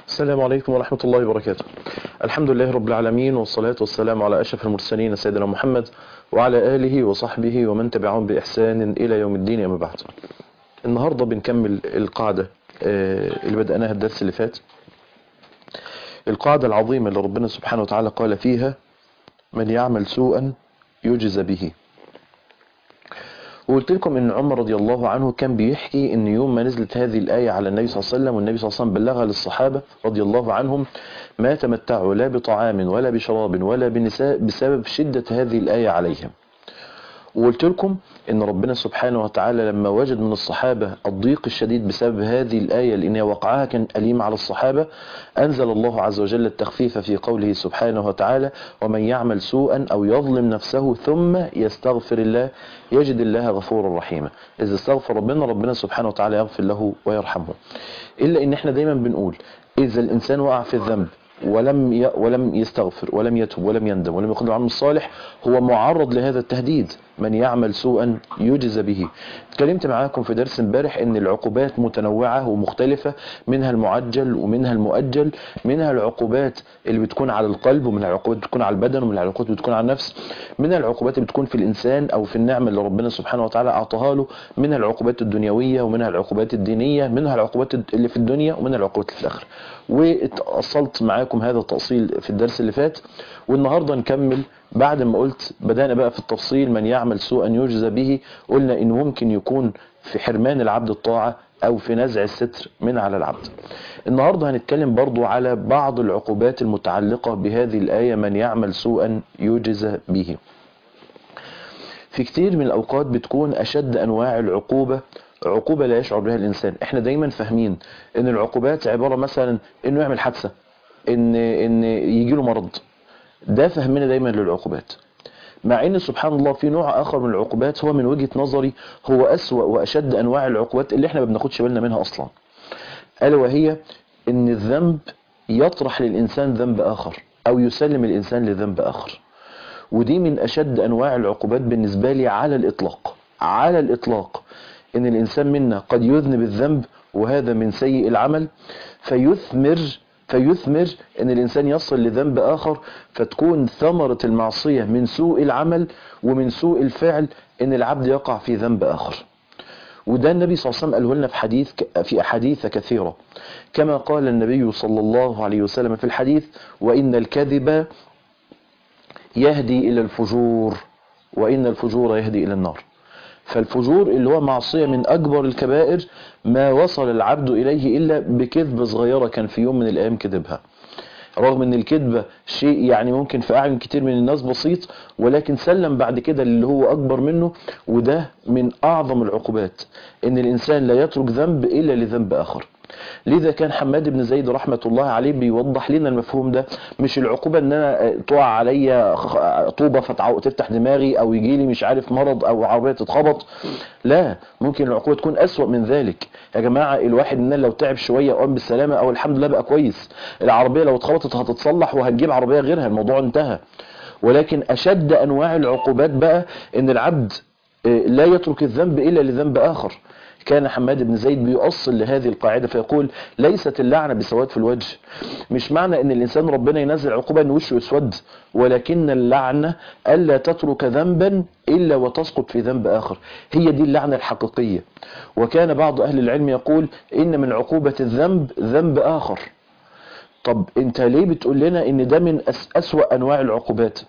السلام عليكم ورحمة الله وبركاته الحمد لله رب العالمين والصلاة والسلام على أشرف المرسلين سيدنا محمد وعلى آله وصحبه ومن تبعهم بإحسان إلى يوم الدين أما بعد النهاردة بنكمل القاعدة آه، اللي بدأناها الدرس اللي فات القاعدة العظيمة اللي ربنا سبحانه وتعالى قال فيها من يعمل سوءا يجز به وقلت لكم ان عمر رضي الله عنه كان بيحكي ان يوم ما نزلت هذه الآية على النبي صلى الله عليه وسلم والنبي صلى الله عليه وسلم بلغها للصحابة رضي الله عنهم ما تمتعوا لا بطعام ولا بشراب ولا بنساء بسبب شدة هذه الآية عليهم وقلت لكم ان ربنا سبحانه وتعالى لما وجد من الصحابة الضيق الشديد بسبب هذه الآية لأن وقعها كان أليم على الصحابة أنزل الله عز وجل التخفيف في قوله سبحانه وتعالى ومن يعمل سوءا أو يظلم نفسه ثم يستغفر الله يجد الله غفورا رحيما إذا استغفر ربنا ربنا سبحانه وتعالى يغفر له ويرحمه إلا إن احنا دايما بنقول إذا الإنسان وقع في الذنب ولم ي... ولم يستغفر ولم يتوب ولم يندم ولم يقدر عنه الصالح هو معرض لهذا التهديد من يعمل سوءا يجز به اتكلمت معاكم في درس امبارح ان العقوبات متنوعة ومختلفة منها المعجل ومنها المؤجل منها العقوبات اللي بتكون على القلب ومنها العقوبات بتكون على البدن ومنها العقوبات بتكون على النفس منها العقوبات اللي بتكون في الانسان او في النعمة اللي ربنا سبحانه وتعالى اعطاها له منها العقوبات الدنيوية ومنها العقوبات الدينية منها العقوبات اللي في الدنيا ومنها العقوبات اللي في الاخره واتأصلت معاكم هذا التأصيل في الدرس اللي فات والنهاردة نكمل بعد ما قلت بدأنا بقى في التفصيل من يعمل سوءا يجزى به قلنا إنه ممكن يكون في حرمان العبد الطاعة أو في نزع الستر من على العبد النهاردة هنتكلم برضو على بعض العقوبات المتعلقة بهذه الآية من يعمل سوءا يجزى به في كتير من الأوقات بتكون أشد أنواع العقوبة عقوبة لا يشعر بها الإنسان احنا دايما فاهمين ان العقوبات عبارة مثلا انه يعمل حادثة ان ان يجي له مرض ده فهمنا دايما للعقوبات مع ان سبحان الله في نوع اخر من العقوبات هو من وجهة نظري هو اسوأ واشد انواع العقوبات اللي احنا ما بناخدش بالنا منها اصلا الا وهي ان الذنب يطرح للانسان ذنب اخر او يسلم الانسان لذنب اخر ودي من اشد انواع العقوبات بالنسبة لي على الاطلاق على الاطلاق ان الانسان منا قد يذنب الذنب وهذا من سيء العمل فيثمر فيثمر ان الانسان يصل لذنب اخر فتكون ثمرة المعصية من سوء العمل ومن سوء الفعل ان العبد يقع في ذنب اخر وده النبي صلى الله عليه وسلم قاله لنا في حديث في احاديث كثيرة كما قال النبي صلى الله عليه وسلم في الحديث وان الكذب يهدي الى الفجور وان الفجور يهدي الى النار فالفجور اللي هو معصية من أكبر الكبائر ما وصل العبد إليه إلا بكذبة صغيرة كان في يوم من الأيام كذبها رغم ان الكذبة شيء يعني ممكن في أعين كتير من الناس بسيط ولكن سلم بعد كده اللي هو أكبر منه وده من أعظم العقوبات ان الإنسان لا يترك ذنب إلا لذنب آخر لذا كان حماد بن زيد رحمة الله عليه بيوضح لنا المفهوم ده مش العقوبة ان انا تقع عليا طوبة فتفتح دماغي او يجي لي مش عارف مرض او عربية تتخبط لا ممكن العقوبة تكون اسوأ من ذلك يا جماعة الواحد مننا لو تعب شوية قام بالسلامة او الحمد لله بقى كويس العربية لو اتخبطت هتتصلح وهتجيب عربية غيرها الموضوع انتهى ولكن اشد انواع العقوبات بقى ان العبد لا يترك الذنب الا لذنب اخر كان حماد بن زيد بيؤصل لهذه القاعدة فيقول ليست اللعنة بسواد في الوجه مش معنى ان الانسان ربنا ينزل عقوبة ان وشه يسود ولكن اللعنة الا تترك ذنبا الا وتسقط في ذنب اخر هي دي اللعنة الحقيقية وكان بعض اهل العلم يقول ان من عقوبة الذنب ذنب اخر طب انت ليه بتقول لنا ان ده من أس اسوأ انواع العقوبات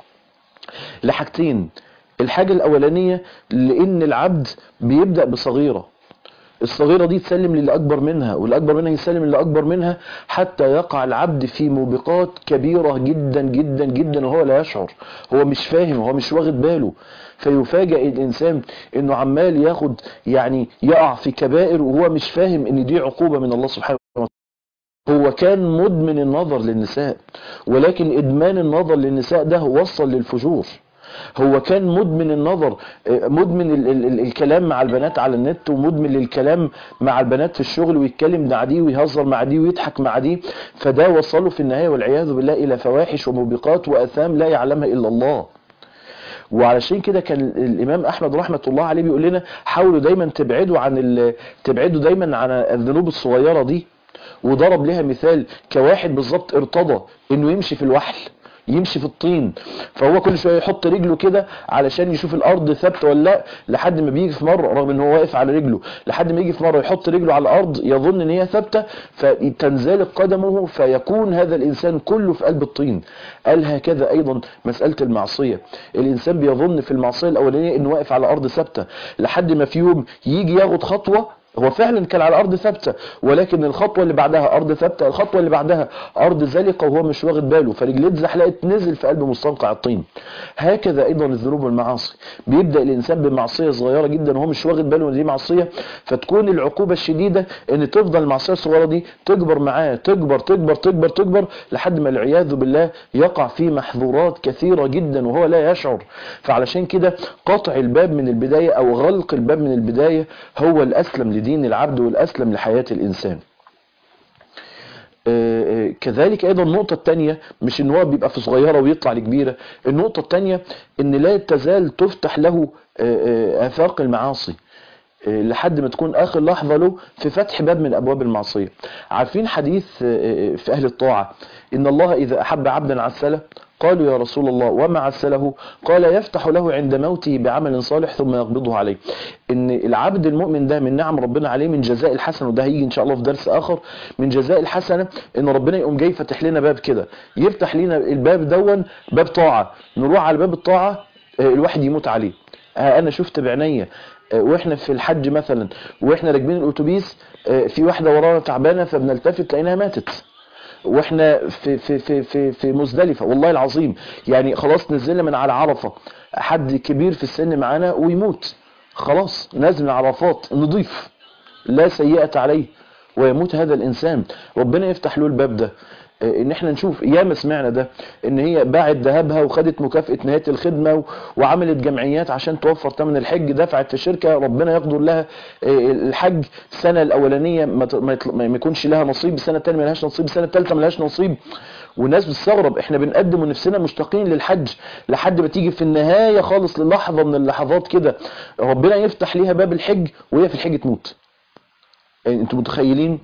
لحاجتين الحاجة الاولانية لان العبد بيبدأ بصغيرة الصغيرة دي تسلم للي أكبر منها واللي أكبر منها يسلم للي أكبر منها حتى يقع العبد في موبقات كبيرة جدا جدا جدا وهو لا يشعر هو مش فاهم هو مش واخد باله فيفاجئ الإنسان إنه عمال ياخد يعني يقع في كبائر وهو مش فاهم إن دي عقوبة من الله سبحانه وتعالى هو كان مدمن النظر للنساء ولكن إدمان النظر للنساء ده وصل للفجور هو كان مدمن النظر مدمن ال ال ال الكلام مع البنات على النت ومدمن للكلام مع البنات في الشغل ويتكلم مع دي ويهزر مع دي ويضحك مع دي فده وصله في النهاية والعياذ بالله إلى فواحش وموبقات وأثام لا يعلمها إلا الله وعلشان كده كان الامام احمد رحمه الله عليه بيقول لنا حاولوا دايما تبعدوا عن ال... تبعدوا دايما عن الذنوب الصغيره دي وضرب لها مثال كواحد بالظبط ارتضى انه يمشي في الوحل يمشي في الطين فهو كل شويه يحط رجله كده علشان يشوف الارض ثابته ولا لا لحد ما بيجي في مره رغم ان هو واقف على رجله لحد ما يجي في مره يحط رجله على الارض يظن ان هي ثابته فتنزلق قدمه فيكون هذا الانسان كله في قلب الطين قال هكذا ايضا مساله المعصيه الانسان بيظن في المعصيه الاولانيه انه واقف على ارض ثابته لحد ما في يوم يجي ياخد خطوه هو فعلا كان على ارض ثابته ولكن الخطوه اللي بعدها ارض ثابته الخطوه اللي بعدها ارض زلقه وهو مش واخد باله فرجليه اتزحلقت نزل في قلب مستنقع الطين هكذا ايضا الذنوب والمعاصي بيبدا الانسان بمعصيه صغيره جدا وهو مش واخد باله ان دي معصيه فتكون العقوبه الشديده ان تفضل المعصيه الصغيره دي تكبر معاه تكبر تكبر تكبر تكبر لحد ما العياذ بالله يقع في محظورات كثيره جدا وهو لا يشعر فعلشان كده قطع الباب من البدايه او غلق الباب من البدايه هو الاسلم لدين العبد والاسلم لحياه الانسان آه، آه، كذلك ايضا النقطة التانية مش ان هو بيبقى في صغيرة ويطلع لكبيرة النقطة التانية ان لا تزال تفتح له آه، آه، افاق المعاصي آه، لحد ما تكون اخر لحظة له في فتح باب من ابواب المعصية عارفين حديث آه، آه، في اهل الطاعة ان الله اذا احب عبدا عسله قالوا يا رسول الله وما عسله قال يفتح له عند موته بعمل صالح ثم يقبضه عليه ان العبد المؤمن ده من نعم ربنا عليه من جزاء الحسن وده هيجي ان شاء الله في درس اخر من جزاء الحسنه ان ربنا يقوم جاي فاتح لنا باب كده يفتح لنا الباب دون باب طاعه نروح على باب الطاعه آه، الواحد يموت عليه آه، انا شفت بعينيا آه، واحنا في الحج مثلا واحنا راكبين الاتوبيس آه، في واحده ورانا تعبانه فبنلتفت لقيناها ماتت واحنا في في في في في مزدلفه والله العظيم يعني خلاص نزلنا من على عرفه حد كبير في السن معانا ويموت خلاص نازل من عرفات نضيف لا سيئة عليه ويموت هذا الانسان ربنا يفتح له الباب ده آه، ان احنا نشوف ياما سمعنا ده ان هي باعت ذهبها وخدت مكافأة نهاية الخدمة و- وعملت جمعيات عشان توفر ثمن الحج دفعت في شركة ربنا يقدر لها آه، الحج السنة الاولانية ما ت- ما يطل- ما يكونش لها نصيب السنة الثانية ما لهاش نصيب السنة الثالثة ما لهاش نصيب والناس بتستغرب احنا بنقدم ونفسنا مشتاقين للحج لحد ما تيجي في النهاية خالص للحظة من اللحظات كده ربنا يفتح ليها باب الحج وهي في الحج تموت يعني انتوا متخيلين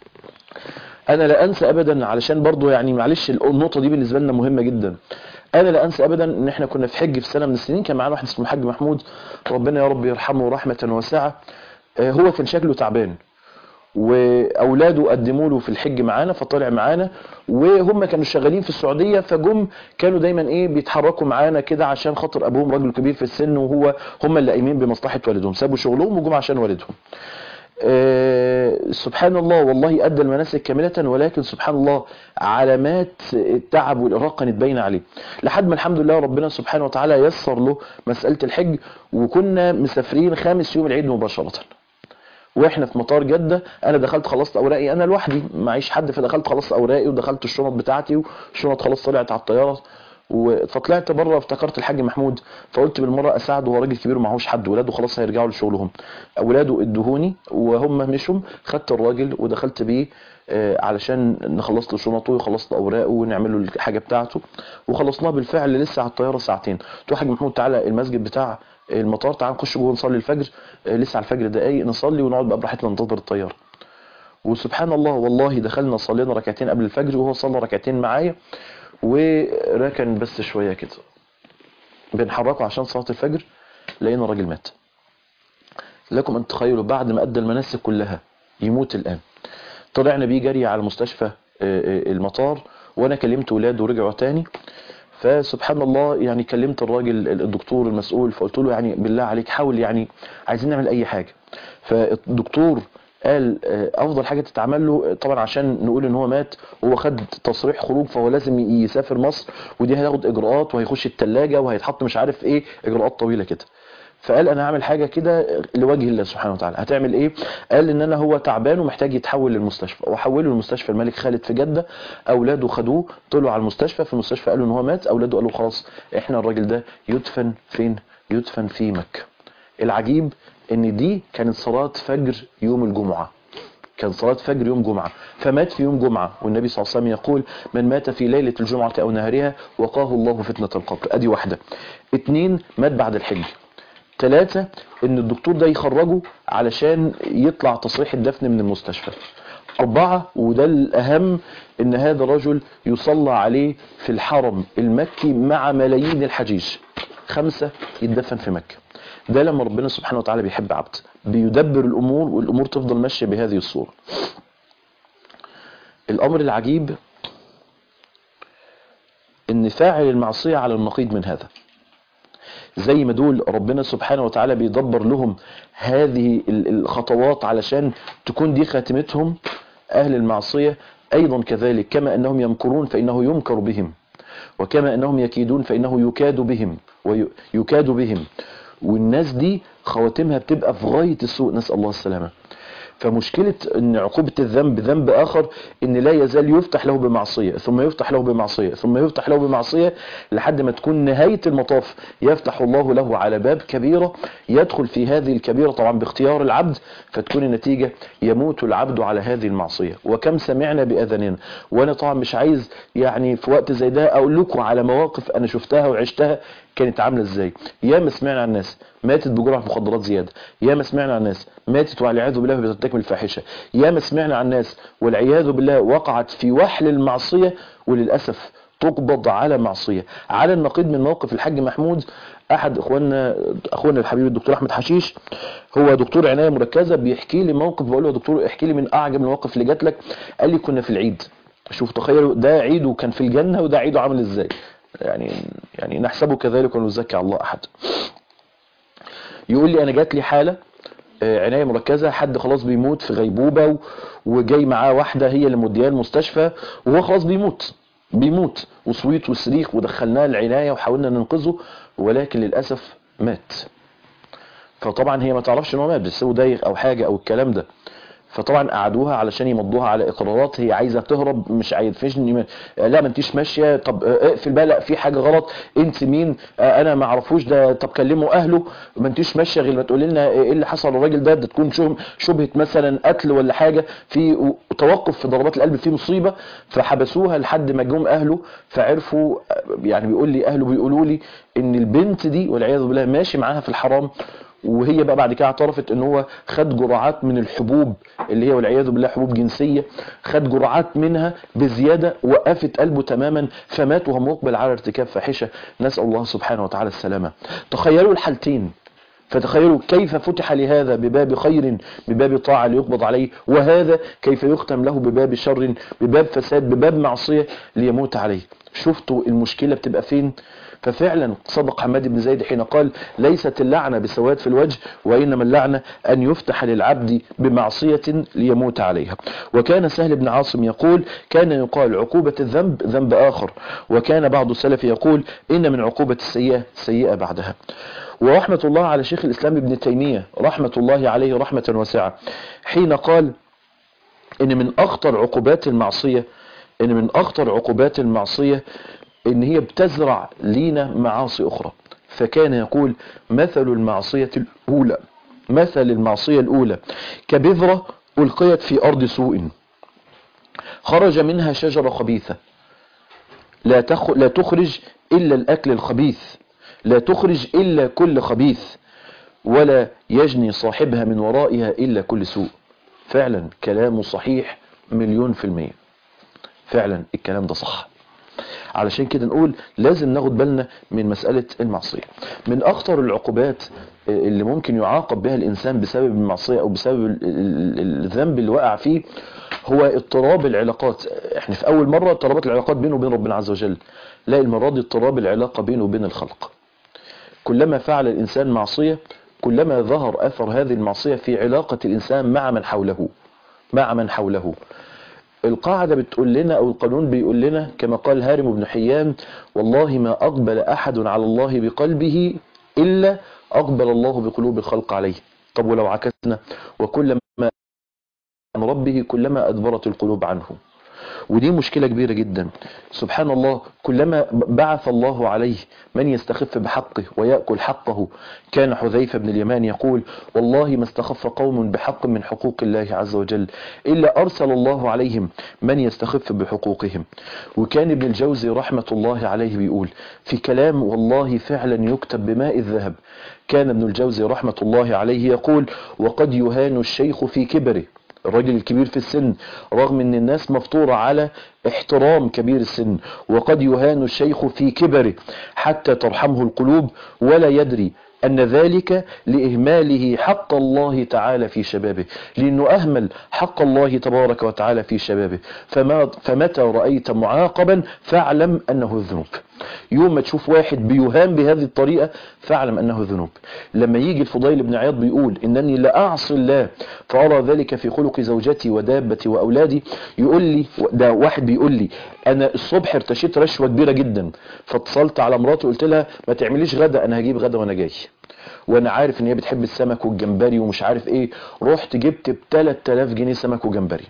انا لا انسى ابدا علشان برضو يعني معلش النقطه دي بالنسبه لنا مهمه جدا انا لا انسى ابدا ان احنا كنا في حج في سنه من السنين كان معانا واحد اسمه الحاج محمود ربنا يا رب يرحمه رحمه واسعه آه، هو كان شكله تعبان واولاده قدموا له في الحج معانا فطلع معانا وهم كانوا شغالين في السعوديه فجم كانوا دايما ايه بيتحركوا معانا كده عشان خاطر ابوهم راجل كبير في السن وهو هم اللي قايمين بمصلحه والدهم سابوا شغلهم وجم عشان والدهم آه، سبحان الله والله أدى المناسك كاملة ولكن سبحان الله علامات التعب والإرهاق كانت باينة عليه لحد ما الحمد لله ربنا سبحانه وتعالى يسر له مسألة الحج وكنا مسافرين خامس يوم العيد مباشرة واحنا في مطار جدة انا دخلت خلصت اوراقي انا لوحدي معيش حد فدخلت خلصت اوراقي ودخلت الشنط بتاعتي والشنط خلاص طلعت على الطيارة و- فطلعت بره افتكرت الحاج محمود فقلت بالمره اساعده هو راجل كبير ومعهوش حد ولاده خلاص هيرجعوا لشغلهم اولاده ادهوني وهم مشوا خدت الراجل ودخلت بيه آه، علشان نخلص له شنطه وخلصت له اوراقه ونعمل له الحاجه بتاعته وخلصناه بالفعل لسه على الطياره ساعتين قلت له يا حاج محمود تعالى المسجد بتاع المطار تعالى نخش جوه نصلي الفجر آه، لسه على الفجر دقايق نصلي ونقعد بقى براحتنا ننتظر الطياره وسبحان الله والله دخلنا صلينا ركعتين قبل الفجر وهو صلى ركعتين معايا وركن بس شوية كده بنحركه عشان صلاة الفجر لقينا الراجل مات لكم أن تخيلوا بعد ما أدى المناسك كلها يموت الآن طلعنا بيه جري على مستشفى آه، آه، المطار وأنا كلمت ولاده ورجعوا تاني فسبحان الله يعني كلمت الراجل الدكتور المسؤول فقلت له يعني بالله عليك حاول يعني عايزين نعمل أي حاجة فالدكتور قال آه، افضل حاجه تتعمل له آه، طبعا عشان نقول ان هو مات هو خد تصريح خروج فهو لازم يسافر مصر ودي هياخد اجراءات وهيخش الثلاجه وهيتحط مش عارف ايه اجراءات طويله كده فقال انا هعمل حاجه كده لوجه الله سبحانه وتعالى هتعمل ايه قال ان انا هو تعبان ومحتاج يتحول للمستشفى وحوله لمستشفى الملك خالد في جده اولاده خدوه طلعوا على المستشفى في المستشفى قالوا ان هو مات اولاده قالوا خلاص احنا الراجل ده يدفن فين يدفن في مكه العجيب ان دي كانت صلاة فجر يوم الجمعة كان صلاة فجر يوم جمعة فمات في يوم جمعة والنبي صلى الله عليه وسلم يقول من مات في ليلة الجمعة أو نهارها وقاه الله فتنة القبر أدي واحدة اتنين مات بعد الحج ثلاثة ان الدكتور ده يخرجه علشان يطلع تصريح الدفن من المستشفى أربعة وده الأهم إن هذا الرجل يصلى عليه في الحرم المكي مع ملايين الحجيج خمسة يدفن في مكة ده لما ربنا سبحانه وتعالى بيحب عبد بيدبر الأمور والأمور تفضل ماشية بهذه الصورة الأمر العجيب إن فاعل المعصية على النقيض من هذا زي ما دول ربنا سبحانه وتعالى بيدبر لهم هذه الخطوات علشان تكون دي خاتمتهم أهل المعصية أيضا كذلك كما أنهم يمكرون فإنه يمكر بهم وكما أنهم يكيدون فإنه يكاد بهم ويكاد بهم والناس دي خواتمها بتبقى في غاية السوء نسأل الله السلامة فمشكلة ان عقوبة الذنب ذنب اخر ان لا يزال يفتح له بمعصية ثم يفتح له بمعصية ثم يفتح له بمعصية لحد ما تكون نهاية المطاف يفتح الله له على باب كبيرة يدخل في هذه الكبيرة طبعا باختيار العبد فتكون النتيجة يموت العبد على هذه المعصية وكم سمعنا بأذاننا وانا طبعا مش عايز يعني في وقت زي ده اقول لكم على مواقف انا شفتها وعشتها كانت عاملة ازاي ياما سمعنا عن ناس ماتت بجرعة مخدرات زيادة ياما سمعنا عن ناس ماتت والعياذ بالله بترتكب الفاحشة ياما سمعنا عن ناس والعياذ بالله وقعت في وحل المعصية وللأسف تقبض على معصية على النقيض من موقف الحاج محمود احد اخواننا اخونا الحبيب الدكتور احمد حشيش هو دكتور عنايه مركزه بيحكي لي موقف بقول له يا دكتور احكي لي من اعجب المواقف اللي جات لك قال لي كنا في العيد شوف تخيلوا ده عيده كان في الجنه وده عيده عامل ازاي يعني يعني نحسبه كذلك ونزكي على الله احد يقول لي انا جات لي حاله عنايه مركزه حد خلاص بيموت في غيبوبه وجاي معاه واحده هي اللي مودياه المستشفى وهو خلاص بيموت بيموت وصويت وصريخ ودخلناه العنايه وحاولنا ننقذه ولكن للاسف مات فطبعا هي ما تعرفش ان هو مات بس هو دايخ او حاجه او الكلام ده فطبعا قعدوها علشان يمضوها على اقرارات هي عايزه تهرب مش عايزين لا ما انتيش ماشيه طب اقفل بقى لا في حاجه غلط انت مين انا ما اعرفوش ده طب كلموا اهله ما انتيش ماشيه غير ما تقولي لنا ايه اللي حصل للراجل ده ده تكون شبهه مثلا قتل ولا حاجه في توقف في ضربات القلب في مصيبه فحبسوها لحد ما جم اهله فعرفوا يعني بيقول لي اهله بيقولوا لي ان البنت دي والعياذ بالله ماشي معاها في الحرام وهي بقى بعد كده اعترفت ان هو خد جرعات من الحبوب اللي هي والعياذ بالله حبوب جنسيه خد جرعات منها بزياده وقفت قلبه تماما فمات وهو مقبل على ارتكاب فاحشه نسال الله سبحانه وتعالى السلامه تخيلوا الحالتين فتخيلوا كيف فتح لهذا بباب خير بباب طاعة ليقبض عليه وهذا كيف يختم له بباب شر بباب فساد بباب معصية ليموت عليه شفتوا المشكلة بتبقى فين ففعلا صدق حماد بن زيد حين قال ليست اللعنة بسواد في الوجه وإنما اللعنة أن يفتح للعبد بمعصية ليموت عليها وكان سهل بن عاصم يقول كان يقال عقوبة الذنب ذنب آخر وكان بعض السلف يقول إن من عقوبة السيئة سيئة بعدها ورحمة الله على شيخ الإسلام ابن تيمية رحمة الله عليه رحمة واسعة حين قال إن من أخطر عقوبات المعصية إن من أخطر عقوبات المعصية إن هي بتزرع لينا معاصي أخرى فكان يقول مثل المعصية الأولى مثل المعصية الأولى كبذرة ألقيت في أرض سوء خرج منها شجرة خبيثة لا, تخ... لا تخرج إلا الأكل الخبيث لا تخرج إلا كل خبيث ولا يجني صاحبها من ورائها إلا كل سوء فعلا كلامه صحيح مليون في المية فعلا الكلام ده صح علشان كده نقول لازم ناخد بالنا من مسألة المعصية من أخطر العقوبات اللي ممكن يعاقب بها الإنسان بسبب المعصية أو بسبب الذنب اللي وقع فيه هو اضطراب العلاقات احنا في أول مرة اضطرابات العلاقات بينه وبين ربنا عز وجل لا المرة دي اضطراب العلاقة بينه وبين الخلق كلما فعل الإنسان معصية كلما ظهر أثر هذه المعصية في علاقة الإنسان مع من حوله مع من حوله القاعدة بتقول لنا أو القانون بيقول لنا كما قال هارم بن حيان والله ما أقبل أحد على الله بقلبه إلا أقبل الله بقلوب الخلق عليه طب ولو عكسنا وكلما عن ربه كلما أدبرت القلوب عنه ودي مشكلة كبيرة جدا سبحان الله كلما بعث الله عليه من يستخف بحقه ويأكل حقه كان حذيفة بن اليمان يقول والله ما استخف قوم بحق من حقوق الله عز وجل إلا أرسل الله عليهم من يستخف بحقوقهم وكان ابن الجوزي رحمة الله عليه بيقول في كلام والله فعلا يكتب بماء الذهب كان ابن الجوزي رحمة الله عليه يقول وقد يهان الشيخ في كبره الراجل الكبير في السن رغم ان الناس مفطورة على احترام كبير السن وقد يهان الشيخ في كبره حتى ترحمه القلوب ولا يدري أن ذلك لإهماله حق الله تعالى في شبابه لأنه أهمل حق الله تبارك وتعالى في شبابه فما فمتى رأيت معاقبا فاعلم أنه الذنوب يوم ما تشوف واحد بيهان بهذه الطريقة فاعلم أنه ذنوب لما يجي الفضيل بن عياض بيقول إنني لا أعصي الله فأرى ذلك في خلق زوجتي ودابتي وأولادي يقول لي ده واحد بيقول لي أنا الصبح ارتشيت رشوة كبيرة جدا فاتصلت على مراتي وقلت لها ما تعمليش غدا أنا هجيب غدا وأنا جاي وانا عارف ان هي بتحب السمك والجمبري ومش عارف ايه رحت جبت ب 3000 جنيه سمك وجمبري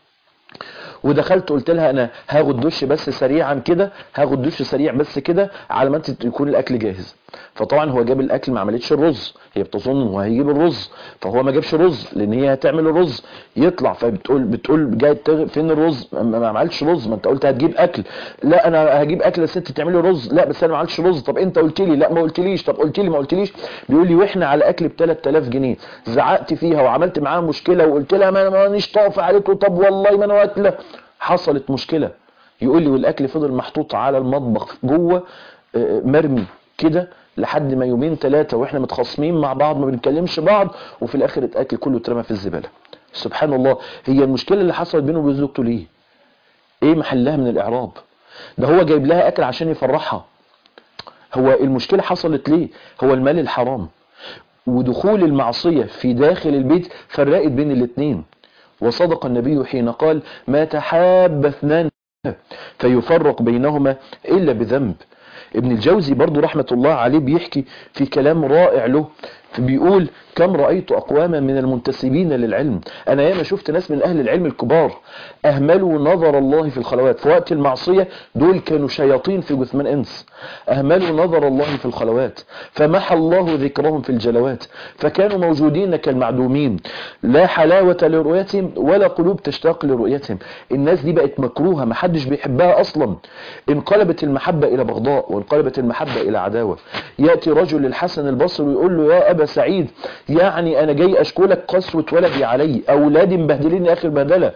ودخلت قلت لها انا هاخد دش بس سريعا كده هاخد دش سريع بس كده على ما انت يكون الاكل جاهز فطبعا هو جاب الاكل ما عملتش الرز هي بتظن هو هيجيب الرز فهو ما جابش رز لان هي هتعمل الرز يطلع فبتقول بتقول جاي فين الرز ما عملتش رز ما انت قلت هتجيب اكل لا انا هجيب اكل يا ست تعملي رز لا بس انا ما عملتش رز طب انت قلت لي لا ما قلتليش طب قلت لي ما قلتليش بيقول لي واحنا على اكل ب 3000 جنيه زعقت فيها وعملت معاها مشكله وقلت لها ما انا مانيش طافه عليكم طب والله ما انا واكله حصلت مشكله يقول لي والاكل فضل محطوط على المطبخ جوه مرمي كده لحد ما يومين ثلاثة واحنا متخاصمين مع بعض ما بنتكلمش بعض وفي الاخر الاكل كله اترمى في الزبالة سبحان الله هي المشكلة اللي حصلت بينه وبين زوجته ليه ايه محلها من الاعراب ده هو جايب لها اكل عشان يفرحها هو المشكلة حصلت ليه هو المال الحرام ودخول المعصية في داخل البيت فرقت بين الاتنين وصدق النبي حين قال ما تحاب اثنان فيفرق بينهما إلا بذنب ابن الجوزي برضو رحمة الله عليه بيحكي في كلام رائع له بيقول كم رأيت أقواما من المنتسبين للعلم أنا ياما شفت ناس من أهل العلم الكبار أهملوا نظر الله في الخلوات في وقت المعصية دول كانوا شياطين في جثمان إنس أهملوا نظر الله في الخلوات فمحى الله ذكرهم في الجلوات فكانوا موجودين كالمعدومين لا حلاوة لرؤيتهم ولا قلوب تشتاق لرؤيتهم الناس دي بقت مكروهة محدش بيحبها أصلا انقلبت المحبة إلى بغضاء وانقلبت المحبة إلى عداوة يأتي رجل للحسن البصري ويقول له يا أبا سعيد يعني أنا جاي أشكلك قسوة ولدي علي أولادي مبهدلين آخر بهدلة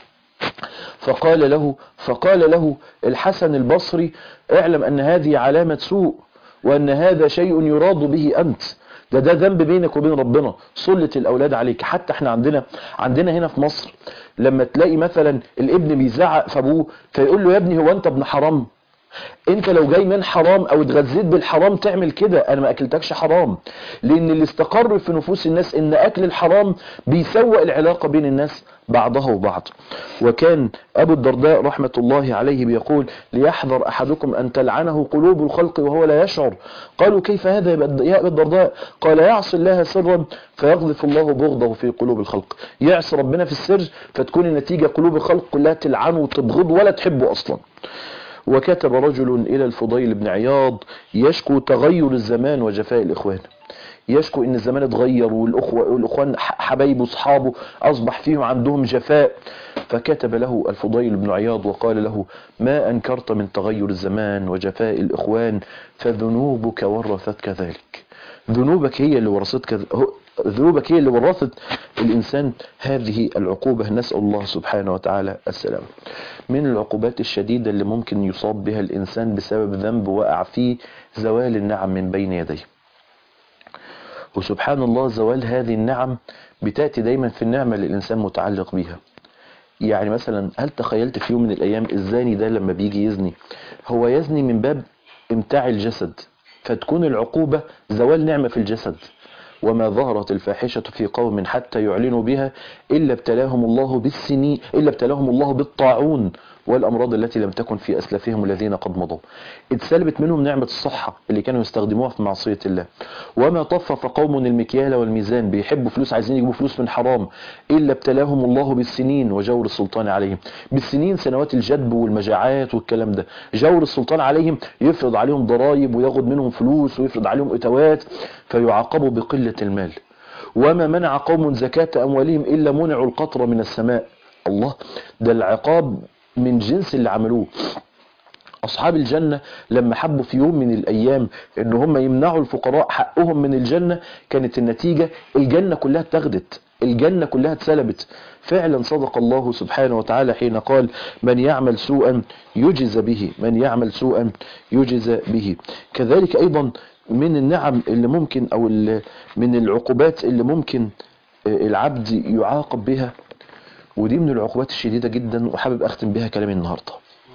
فقال له فقال له الحسن البصري اعلم أن هذه علامة سوء وأن هذا شيء يراد به أنت ده ده ذنب بينك وبين ربنا سلة الأولاد عليك حتى احنا عندنا عندنا هنا في مصر لما تلاقي مثلا الابن بيزعق في ابوه فيقول له يا ابني هو انت ابن حرام انت لو جاي من حرام او اتغذيت بالحرام تعمل كده انا ما اكلتكش حرام لان اللي استقر في نفوس الناس ان اكل الحرام بيسوء العلاقة بين الناس بعضها وبعض وكان ابو الدرداء رحمة الله عليه بيقول ليحذر احدكم ان تلعنه قلوب الخلق وهو لا يشعر قالوا كيف هذا يا ابو الدرداء قال يعصي الله سرا فيغذف الله بغضه في قلوب الخلق يعصي ربنا في السر فتكون النتيجة قلوب الخلق كلها تلعنه وتبغضه ولا تحبه اصلا وكتب رجل إلى الفضيل بن عياض يشكو تغير الزمان وجفاء الإخوان يشكو ان الزمان اتغير والاخوة والاخوان حبايبه اصحابه اصبح فيهم عندهم جفاء فكتب له الفضيل بن عياض وقال له ما انكرت من تغير الزمان وجفاء الاخوان فذنوبك ورثتك ذلك ذنوبك هي اللي ورثتك ذنوبك هي اللي ورثت الإنسان هذه العقوبة نسأل الله سبحانه وتعالى السلام من العقوبات الشديدة اللي ممكن يصاب بها الإنسان بسبب ذنب وقع فيه زوال النعم من بين يديه وسبحان الله زوال هذه النعم بتأتي دايما في النعمة اللي الإنسان متعلق بيها يعني مثلا هل تخيلت في يوم من الأيام الزاني ده لما بيجي يزني هو يزني من باب امتاع الجسد فتكون العقوبة زوال نعمة في الجسد وما ظهرت الفاحشة في قوم حتى يعلنوا بها إلا ابتلاهم الله بالسنين إلا ابتلاهم الله بالطاعون والأمراض التي لم تكن في أسلافهم الذين قد مضوا اتسلبت منهم نعمة الصحة اللي كانوا يستخدموها في معصية الله وما طفف قوم المكيال والميزان بيحبوا فلوس عايزين يجيبوا فلوس من حرام إلا ابتلاهم الله بالسنين وجور السلطان عليهم بالسنين سنوات الجدب والمجاعات والكلام ده جور السلطان عليهم يفرض عليهم ضرائب وياخد منهم فلوس ويفرض عليهم اتوات فيعاقبوا بقلة المال وما منع قوم زكاة أموالهم إلا منعوا القطر من السماء الله ده العقاب من جنس اللي عملوه أصحاب الجنة لما حبوا في يوم من الأيام إن هم يمنعوا الفقراء حقهم من الجنة كانت النتيجة الجنة كلها اتخذت الجنة كلها اتسلبت فعلا صدق الله سبحانه وتعالى حين قال من يعمل سوءا يجز به من يعمل سوءا يجز به كذلك أيضا من النعم اللي ممكن أو ال- من العقوبات اللي ممكن آه، العبد يعاقب بها ودي من العقوبات الشديدة جدا وحابب أختم بها كلامي النهاردة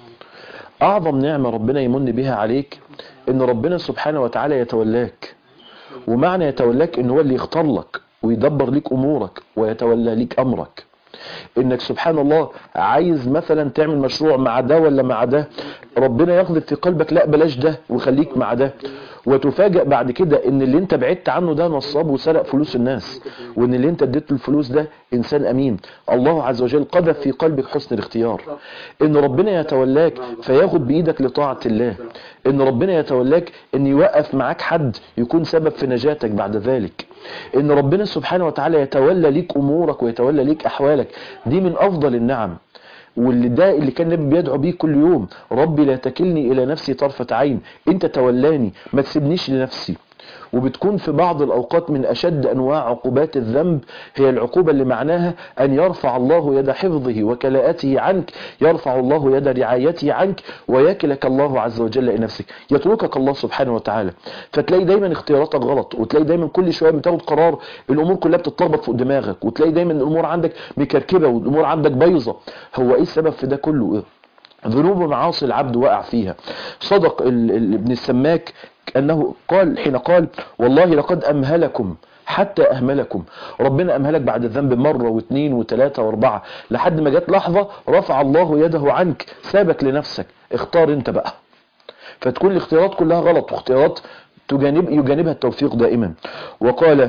أعظم نعمة ربنا يمن بها عليك إن ربنا سبحانه وتعالى يتولاك ومعنى يتولاك إن هو اللي يختار لك ويدبر ليك أمورك ويتولى ليك أمرك إنك سبحان الله عايز مثلا تعمل مشروع مع ده ولا مع ده ربنا ياخذ في قلبك لا بلاش ده وخليك مع ده وتفاجأ بعد كده ان اللي انت بعدت عنه ده نصاب وسرق فلوس الناس وان اللي انت اديته الفلوس ده انسان امين الله عز وجل قذف في قلبك حسن الاختيار ان ربنا يتولاك فياخد بايدك لطاعة الله ان ربنا يتولاك ان يوقف معاك حد يكون سبب في نجاتك بعد ذلك ان ربنا سبحانه وتعالى يتولى ليك امورك ويتولى ليك احوالك دي من افضل النعم واللي ده اللي كان النبي بيدعو بيه كل يوم ربي لا تكلني الى نفسي طرفة عين انت تولاني ما تسيبنيش لنفسي وبتكون في بعض الأوقات من أشد أنواع عقوبات الذنب هي العقوبة اللي معناها أن يرفع الله يد حفظه وكلاءته عنك يرفع الله يد رعايته عنك ويكلك الله عز وجل إلى نفسك يتركك الله سبحانه وتعالى فتلاقي دايما اختياراتك غلط وتلاقي دايما كل شوية بتاخد قرار الأمور كلها بتتلخبط فوق دماغك وتلاقي دايما الأمور عندك مكركبة والأمور عندك بايظة هو إيه السبب في ده كله ذنوب ومعاصي العبد وقع فيها صدق ال- ال- ابن السماك أنه قال حين قال والله لقد أمهلكم حتى أهملكم ربنا أمهلك بعد الذنب مرة واثنين وثلاثة واربعة لحد ما جت لحظة رفع الله يده عنك سابك لنفسك اختار انت بقى فتكون الاختيارات كلها غلط واختيارات تجانب يجانبها التوفيق دائما وقال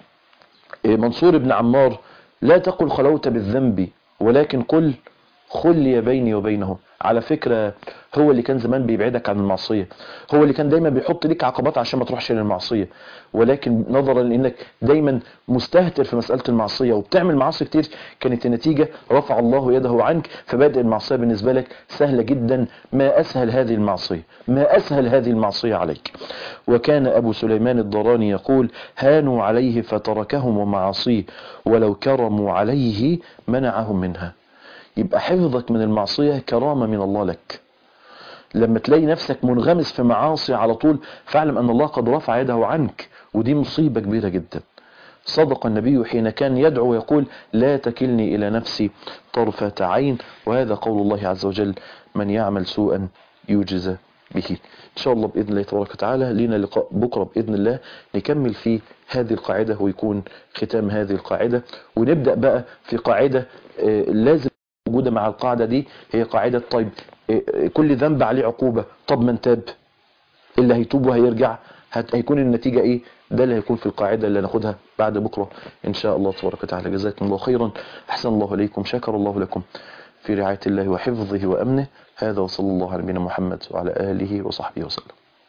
إيه، منصور بن عمار لا تقل خلوت بالذنب ولكن قل خلي بيني وبينه على فكرة هو اللي كان زمان بيبعدك عن المعصية هو اللي كان دايما بيحط ليك عقبات عشان ما تروحش للمعصية ولكن نظرا لانك دايما مستهتر في مسألة المعصية وبتعمل معاصي كتير كانت النتيجة رفع الله يده عنك فبدأ المعصية بالنسبة لك سهلة جدا ما أسهل هذه المعصية ما أسهل هذه المعصية عليك وكان أبو سليمان الضراني يقول هانوا عليه فتركهم ومعاصيه ولو كرموا عليه منعهم منها يبقى حفظك من المعصية كرامة من الله لك لما تلاقي نفسك منغمس في معاصي على طول فاعلم أن الله قد رفع يده عنك ودي مصيبة كبيرة جدا صدق النبي حين كان يدعو ويقول لا تكلني إلى نفسي طرفة عين وهذا قول الله عز وجل من يعمل سوءا يجزى به إن شاء الله بإذن الله تبارك وتعالى لينا لقاء بكرة بإذن الله نكمل فيه هذه القاعدة ويكون ختام هذه القاعدة ونبدأ بقى في قاعدة آه، لازم موجودة مع القاعدة دي هي قاعدة طيب آه، كل ذنب عليه عقوبة طب من تاب اللي هيتوب وهيرجع هت- هيكون النتيجة ايه ده اللي هيكون في القاعدة اللي هناخدها بعد بكرة ان شاء الله تبارك وتعالى جزاكم الله خيرا احسن الله اليكم شكر الله لكم في رعاية الله وحفظه وامنه هذا وصلى الله على نبينا محمد وعلى اله وصحبه وسلم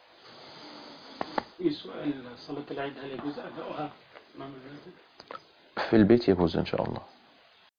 في سؤال صلاة العيد هل يجوز أداؤها أمام المنزل؟ في البيت يجوز ان شاء الله